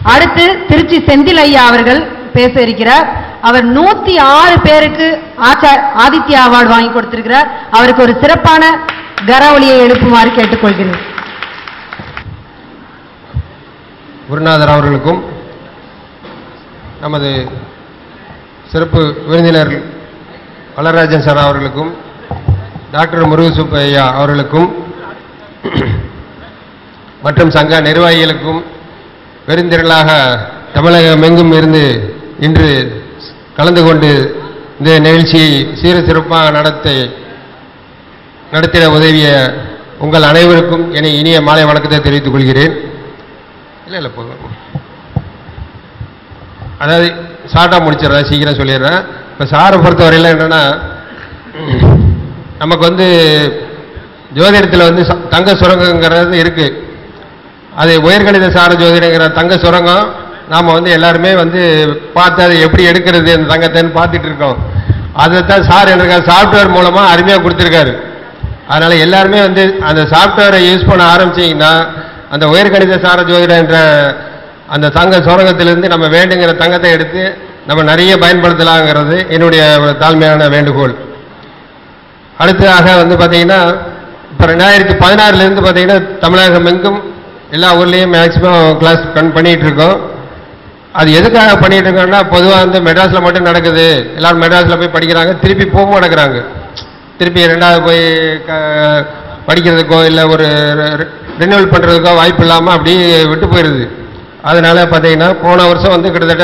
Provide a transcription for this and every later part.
அடுத்து திருச்சி செந்தில் ஐயா அவர்கள் பேச இருக்கிறார் அவர் நூத்தி ஆறு பேருக்கு ஆச்சார் ஆதித்யா அவார்டு வாங்கி கொடுத்திருக்கிறார் அவருக்கு ஒரு சிறப்பான கரவொலியை எழுப்புமாறு கேட்டுக்கொள்கிறேன் குருநாதர் அவர்களுக்கும் நமது சிறப்பு விருந்தினர் வளராஜன் சார் அவர்களுக்கும் டாக்டர் முருகசுப்பு ஐயா அவர்களுக்கும் மற்றும் சங்க நிர்வாகிகளுக்கும் பெருந்திரளாக தமிழகம் எங்கும் இருந்து இன்று கலந்து கொண்டு இந்த நிகழ்ச்சியை சீர சிறப்பாக நடத்த நடத்திட உதவிய உங்கள் அனைவருக்கும் என இனிய மாலை வணக்கத்தை தெரிவித்துக் கொள்கிறேன் இல்லை இல்லை போதும் அதாவது ஷார்ட்டாக முடிச்சிடுறேன் சீக்கிரம் சொல்லிடுறேன் இப்போ சாரை பொறுத்தவரையில் என்னென்னா நமக்கு வந்து ஜோதிடத்தில் வந்து ச- தங்க சுரங்கங்கிறது இருக்குது அது உயர்கணித சார ஜோதிடங்கிற தங்க சுரங்கம் நாம் வந்து எல்லாருமே வந்து பார்த்து அதை எப்படி எடுக்கிறது அந்த தங்கத்தைன்னு பார்த்துட்டு இருக்கோம் அதை தான் சார் என்ன சாஃப்ட்வேர் மூலமாக அருமையாக கொடுத்துருக்காரு அதனால் எல்லாருமே வந்து அந்த சாஃப்ட்வேரை யூஸ் பண்ண ஆரம்பிச்சீங்கன்னா அந்த உயர்கணித சார ஜோதிடம் என்ற அந்த தங்க சுரங்கத்திலிருந்து நம்ம வேண்டுங்கிற தங்கத்தை எடுத்து நம்ம நிறைய பயன்படுத்தலாங்கிறது என்னுடைய ஒரு தாழ்மையான வேண்டுகோள் அடுத்ததாக வந்து பார்த்தீங்கன்னா இப்போ ரெண்டாயிரத்தி பதினாறுலேருந்து பார்த்தீங்கன்னா தமிழகம் எங்கும் எல்லா ஊர்லேயும் மேக்ஸிமம் கிளாஸ் கண் பண்ணிகிட்டு இருக்கோம் அது எதுக்காக பண்ணிட்டு இருக்கோம்னா பொதுவாக வந்து மெட்ராஸில் மட்டும் நடக்குது எல்லாரும் மெட்ராஸில் போய் படிக்கிறாங்க திருப்பி போகவும் நடக்கிறாங்க திருப்பி ரெண்டாவது போய் க படிக்கிறதுக்கோ இல்லை ஒரு ரினிவல் பண்ணுறதுக்கோ வாய்ப்பு இல்லாமல் அப்படியே விட்டு போயிடுது அதனால பார்த்தீங்கன்னா போன வருஷம் வந்து கிட்டத்தட்ட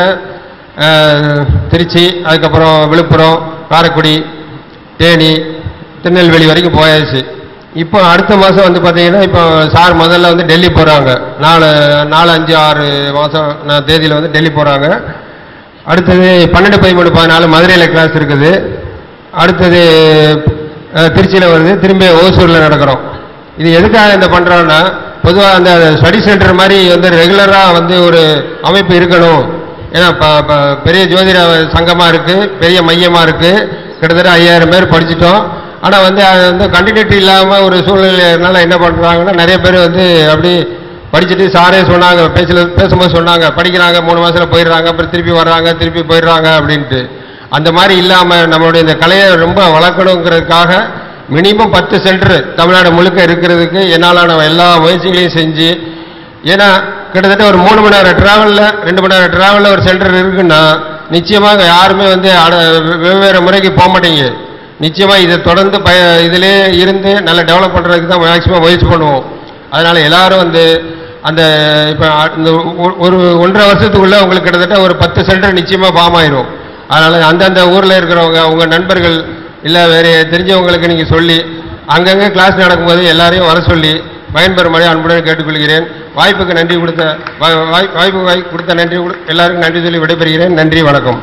அஹ், திருச்சி அதுக்கப்புறம் விழுப்புரம் காரைக்குடி தேனி திருநெல்வேலி வரைக்கும் போயாச்சு இப்போ அடுத்த மாதம் வந்து பார்த்தீங்கன்னா இப்போ சார் முதல்ல வந்து டெல்லி போகிறாங்க நாலு நாலு அஞ்சு ஆறு மாதம் நான் தேதியில் வந்து டெல்லி போகிறாங்க அடுத்தது பன்னெண்டு பதிமூணு பதினாலு மதுரையில் கிளாஸ் இருக்குது அடுத்தது திருச்சியில் வருது திரும்பி ஓசூரில் நடக்கிறோம் இது எதுக்காக இந்த பண்ணுறோன்னா பொதுவாக அந்த ஸ்டடி சென்டர் மாதிரி வந்து ரெகுலராக வந்து ஒரு அமைப்பு இருக்கணும் ஏன்னா ப- ப- பெரிய ஜோதிட சங்கமாக இருக்குது பெரிய மையமாக இருக்குது கிட்டத்தட்ட ஐயாயிரம் பேர் படிச்சிட்டோம் ஆனால் வந்து அது வந்து கண்டினியூட்டி இல்லாமல் ஒரு சூழ்நிலைனால என்ன பண்ணுறாங்கன்னா நிறைய பேர் வந்து அப்படி படிச்சுட்டு சாரே சொன்னாங்க பேசல பேசும்போது சொன்னாங்க படிக்கிறாங்க மூணு மாதத்தில் போயிடுறாங்க அப்புறம் திருப்பி வர்றாங்க திருப்பி போயிடுறாங்க அப்படின்ட்டு அந்த மாதிரி இல்லாமல் நம்மளுடைய இந்த கலையை ரொம்ப வளர்க்கணுங்கிறதுக்காக மினிமம் பத்து சென்டர் தமிழ்நாடு முழுக்க இருக்கிறதுக்கு என்னாலான எல்லா முயற்சிகளையும் செஞ்சு ஏன்னா கிட்டத்தட்ட ஒரு மூணு மணி நேரம் ட்ராவலில் ரெண்டு மணி நேரம் ட்ராவலில் ஒரு சென்டர் இருக்குன்னா நிச்சயமாக யாருமே வந்து அட- வெவ்வேறு முறைக்கு போக மாட்டீங்க நிச்சயமாக இதை தொடர்ந்து பய இதிலே இருந்து நல்லா டெவலப் பண்ணுறதுக்கு தான் மேக்ஸிமம் முயற்சி பண்ணுவோம் அதனால் எல்லாரும் வந்து அந்த இப்போ இந்த ஒ- ஒரு ஒன்றரை வருஷத்துக்குள்ளே உங்களுக்கு கிட்டத்தட்ட ஒரு பத்து சென்டர் நிச்சயமாக பாம் ஆயிரும் அதனால் அந்தந்த ஊரில் இருக்கிறவங்க உங்கள் நண்பர்கள் இல்லை வேறு தெரிஞ்சவங்களுக்கு நீங்கள் சொல்லி அங்கங்கே கிளாஸ் நடக்கும்போது எல்லாரையும் வர சொல்லி பயன்பெறும்படி அன்புடன் கேட்டுக்கொள்கிறேன் வாய்ப்புக்கு நன்றி கொடுத்த வாய்- வாய்- வாய்ப்பு வாய் கொடுத்த நன்றி கொடு- எல்லாருக்கும் நன்றி சொல்லி விடைபெறுகிறேன் நன்றி வணக்கம்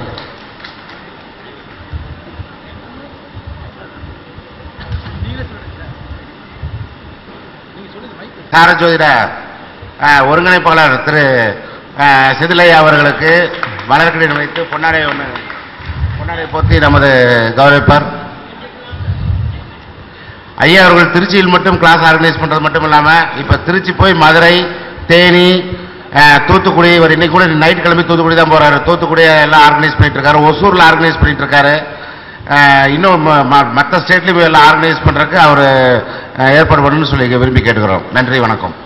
சாரஜோதிட அஹ், ஒருங்கிணைப்பாளர் திரு அஹ், செதிலையா அவர்களுக்கு மலர்கடிதம் வைத்து பொன்னாடை ஒன்று பொன்னாடை போத்தி நமது கௌரவிப்பார் ஐயா அவர்கள் திருச்சியில் மட்டும் கிளாஸ் ஆர்கனைஸ் பண்றது மட்டும் இல்லாம இப்ப திருச்சி போய் மதுரை தேனி அஹ், தூத்துக்குடி இவர் இன்னைக்கு கூட நைட் கிளம்பி தூத்துக்குடி தான் போறாரு தூத்துக்குடி எல்லாம் ஆர்கனைஸ் பண்ணிட்டு இருக்காரு ஒசூர்ல ஆர்கனைஸ் பண்ணிட்டு இருக்காரு அஹ், இன்னும் மற்ற ஸ்டேட்லயும் எல்லாம் ஆர்கனைஸ் பண்றதுக்கு அவர் ஏற்பாடு பண்ணணும்னு சொல்லி விரும்பி கேட்டுக்கிறோம் நன்றி வணக்கம்